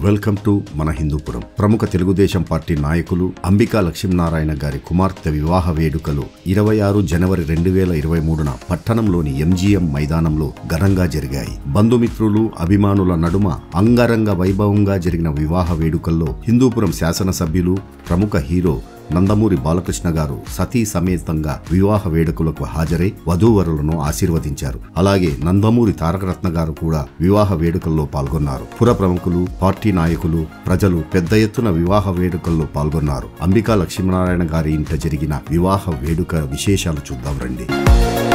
welcome to మన హిందూపురం ప్రముఖ Telugu Desam party నాయకులు అంబికా లక్ష్మీనారాయణ గారి కుమార్తె వివాహ వేడుకలు ఇరవై ఆరు జనవరి రెండు వేల ఇరవై మూడున పట్టణంలోని ఎంజీఎం మైదానంలో ఘనంగా జరిగాయి బంధుమిత్రులు అభిమానుల నడుమ అంగరంగ వైభవంగా జరిగిన వివాహ వేడుకల్లో హిందూపురం శాసనసభ్యులు ప్రముఖ హీరో నందమూరి బాలకృష్ణ గారు సతీ సమేతంగా వివాహ వేడుకలకు హాజరై వధూవరులను ఆశీర్వదించారు అలాగే నందమూరి తారకరత్న గారు కూడా వివాహ వేడుకల్లో పాల్గొన్నారు పుర ప్రముఖులు పార్టీ నాయకులు ప్రజలు పెద్ద ఎత్తున వివాహ వేడుకల్లో పాల్గొన్నారు అంబికా లక్ష్మీనారాయణ గారి ఇంట జరిగిన వివాహ వేడుక విశేషాలు చూద్దాం రండి